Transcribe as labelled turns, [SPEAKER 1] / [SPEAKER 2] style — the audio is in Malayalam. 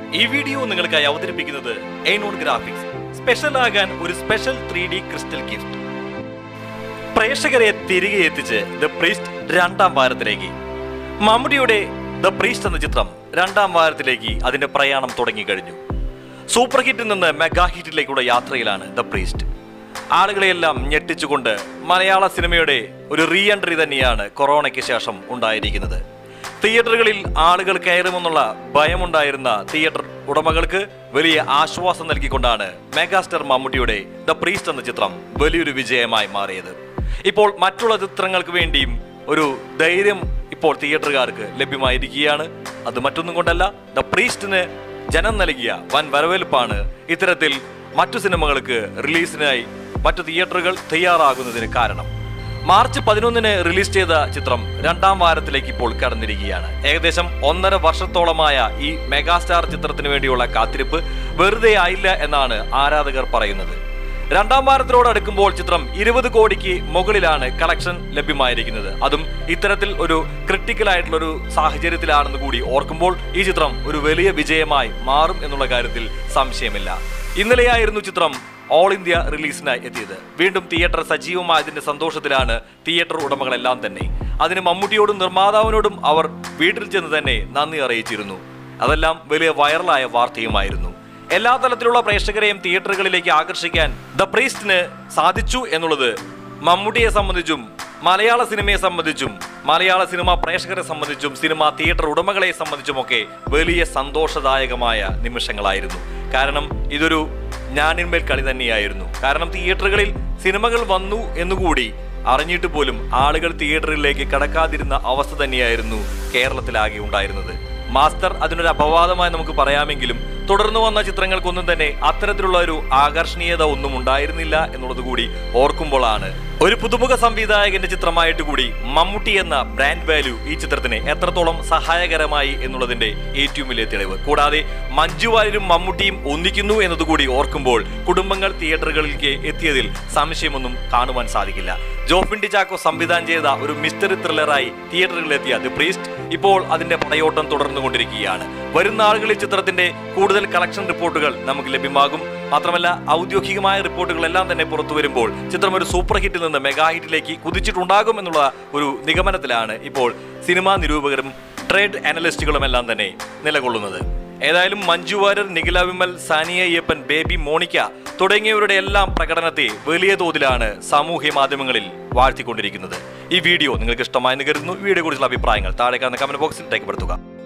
[SPEAKER 1] ഈ വീഡിയോ നിങ്ങൾക്കായി അവതരിപ്പിക്കുന്നത് എയ്നോൺ ഗ്രാഫിക്സ് സ്പെഷ്യൽ ആകാൻ ഒരു special three D crystal gift പ്രേക്ഷകരെ തിരികെ എത്തിച്ച് ദ പ്രീസ്റ്റ് രണ്ടാം വാരത്തിലേക്ക് മമ്മൂടിയുടെ ദ പ്രീസ്റ്റ് എന്ന ചിത്രം രണ്ടാം വാരത്തിലേക്ക് അതിന്റെ പ്രയാണം തുടങ്ങിക്കഴിഞ്ഞു സൂപ്പർ ഹിറ്റിൽ നിന്ന് മെഗാ ഹിറ്റിലേക്കുള്ള യാത്രയിലാണ് ദ പ്രീസ്റ്റ് ആളുകളെയെല്ലാം ഞെട്ടിച്ചുകൊണ്ട് മലയാള സിനിമയുടെ ഒരു റീ എൻട്രി തന്നെയാണ് കൊറോണയ്ക്ക് ശേഷം ഉണ്ടായിരിക്കുന്നത് തിയേറ്ററുകളിൽ ആളുകൾ കയറുമെന്നുള്ള ഭയമുണ്ടായിരുന്ന തിയേറ്റർ ഉടമകൾക്ക് വലിയ ആശ്വാസം നൽകിക്കൊണ്ടാണ് മെഗാസ്റ്റാർ മമ്മൂട്ടിയുടെ ദ പ്രീസ്റ്റ് എന്ന ചിത്രം വലിയൊരു വിജയമായി മാറിയത് ഇപ്പോൾ മറ്റുള്ള ചിത്രങ്ങൾക്ക് വേണ്ടിയും ഒരു ധൈര്യം ഇപ്പോൾ തിയേറ്ററുകാർക്ക് ലഭ്യമായിരിക്കുകയാണ് അത് മറ്റൊന്നും കൊണ്ടല്ല ദ പ്രീസ്റ്റിന് ജനം നൽകിയ വൻ വരവേൽപ്പാണ് ഇത്തരത്തിൽ മറ്റു സിനിമകൾക്ക് റിലീസിനായി മറ്റു തിയേറ്ററുകൾ തയ്യാറാകുന്നതിന് കാരണം മാർച്ച് പതിനൊന്നിന് റിലീസ് ചെയ്ത ചിത്രം രണ്ടാം വാരത്തിലേക്ക് ഇപ്പോൾ കടന്നിരിക്കുകയാണ് ഏകദേശം ഒന്നര വർഷത്തോളമായ ഈ മെഗാസ്റ്റാർ ചിത്രത്തിന് വേണ്ടിയുള്ള കാത്തിരിപ്പ് വെറുതെ ആയില്ല എന്നാണ് ആരാധകർ പറയുന്നത് രണ്ടാം വാരത്തിനോട് അടുക്കുമ്പോൾ ചിത്രം ഇരുപത് കോടിക്ക് മുകളിലാണ് കളക്ഷൻ ലഭ്യമായിരിക്കുന്നത് അതും ഇത്തരത്തിൽ ഒരു ക്രിട്ടിക്കൽ ആയിട്ടുള്ള ഒരു സാഹചര്യത്തിലാണെന്ന് കൂടി ഓർക്കുമ്പോൾ ഈ ചിത്രം ഒരു വലിയ വിജയമായി മാറും എന്നുള്ള കാര്യത്തിൽ സംശയമില്ല ഇന്നലെയായിരുന്നു ചിത്രം ഓൾ ഇന്ത്യ റിലീസിനായി എത്തിയത് വീണ്ടും തിയേറ്റർ സജീവമായതിന്റെ സന്തോഷത്തിലാണ് തിയേറ്റർ ഉടമകളെല്ലാം തന്നെ അതിന് മമ്മൂട്ടിയോടും നിർമ്മാതാവിനോടും അവർ വീട്ടിൽ ചെന്ന് തന്നെ നന്ദി അറിയിച്ചിരുന്നു അതെല്ലാം വലിയ വൈറലായ വാർത്തയുമായിരുന്നു എല്ലാ തലത്തിലുള്ള പ്രേക്ഷകരെയും തിയേറ്ററുകളിലേക്ക് ആകർഷിക്കാൻ ദ പ്രീസ്റ്റിന് സാധിച്ചു എന്നുള്ളത് മമ്മൂട്ടിയെ സംബന്ധിച്ചും മലയാള സിനിമയെ സംബന്ധിച്ചും മലയാള സിനിമ പ്രേക്ഷകരെ സംബന്ധിച്ചും സിനിമ തിയേറ്റർ ഉടമകളെ സംബന്ധിച്ചുമൊക്കെ വലിയ സന്തോഷദായകമായ നിമിഷങ്ങളായിരുന്നു കാരണം ഇതൊരു ഞാനിന്മേൽ കളി തന്നെയായിരുന്നു കാരണം തിയേറ്ററുകളിൽ സിനിമകൾ വന്നു എന്നുകൂടി അറിഞ്ഞിട്ട് പോലും ആളുകൾ തിയേറ്ററിലേക്ക് കടക്കാതിരുന്ന അവസ്ഥ തന്നെയായിരുന്നു കേരളത്തിലാകെ ഉണ്ടായിരുന്നത് മാസ്റ്റർ അതിനൊരു അപവാദമായി നമുക്ക് പറയാമെങ്കിലും തുടർന്നു വന്ന ചിത്രങ്ങൾക്കൊന്നും തന്നെ അത്തരത്തിലുള്ള ഒരു ആകർഷണീയത ഒന്നും ഉണ്ടായിരുന്നില്ല എന്നുള്ളത് കൂടി ഓർക്കുമ്പോഴാണ് ഒരു പുതുമുഖ സംവിധായകന്റെ ചിത്രമായിട്ട് കൂടി മമ്മൂട്ടി എന്ന ബ്രാൻഡ് വാല്യൂ ഈ ചിത്രത്തിന് എത്രത്തോളം സഹായകരമായി എന്നുള്ളതിന്റെ ഏറ്റവും വലിയ തെളിവ് കൂടാതെ മഞ്ജു വാര്യരും മമ്മൂട്ടിയും ഒന്നിക്കുന്നു എന്നതുകൂടി ഓർക്കുമ്പോൾ കുടുംബങ്ങൾ തിയേറ്ററുകളിലേക്ക് എത്തിയതിൽ സംശയമൊന്നും കാണുവാൻ സാധിക്കില്ല ജോഫിൻഡി ചാക്കോ സംവിധാനം ചെയ്ത ഒരു മിസ്റ്ററി ത്രില്ലറായി തിയേറ്ററുകളിലെത്തിയ ദി പ്രീസ്റ്റ് ഇപ്പോൾ അതിന്റെ പടയോട്ടം തുടർന്നുകൊണ്ടിരിക്കുകയാണ് വരുന്ന ആളുകളിൽ ചിത്രത്തിന്റെ കൂടുതൽ കളക്ഷൻ റിപ്പോർട്ടുകൾ നമുക്ക് ലഭ്യമാകും മാത്രമല്ല ഔദ്യോഗികമായ റിപ്പോർട്ടുകളെല്ലാം തന്നെ പുറത്തു വരുമ്പോൾ ചിത്രം ഒരു സൂപ്പർ ഹിറ്റിൽ നിന്ന് മെഗാ ഹിറ്റിലേക്ക് കുതിച്ചിട്ടുണ്ടാകും എന്നുള്ള ഒരു നിഗമനത്തിലാണ് ഇപ്പോൾ സിനിമാ നിരൂപകരും ട്രേഡ് അനലിസ്റ്റുകളും എല്ലാം തന്നെ നിലകൊള്ളുന്നത് ഏതായാലും മഞ്ജു വാര്യർ നിഖില വിമൽ സാനിയ അയ്യപ്പൻ ബേബി മോണിക്ക തുടങ്ങിയവരുടെ എല്ലാം പ്രകടനത്തെ വലിയ തോതിലാണ് സാമൂഹ്യ മാധ്യമങ്ങളിൽ വാഴ്ത്തിക്കൊണ്ടിരിക്കുന്നത് ഈ വീഡിയോ നിങ്ങൾക്ക് ഇഷ്ടമായെന്ന് കരുതുന്നു വീഡിയോ കുറിച്ചുള്ള അഭിപ്രായങ്ങൾ താഴെ കാണുന്ന കമന്റ് ബോക്സിൽ രേഖപ്പെടുത്തുക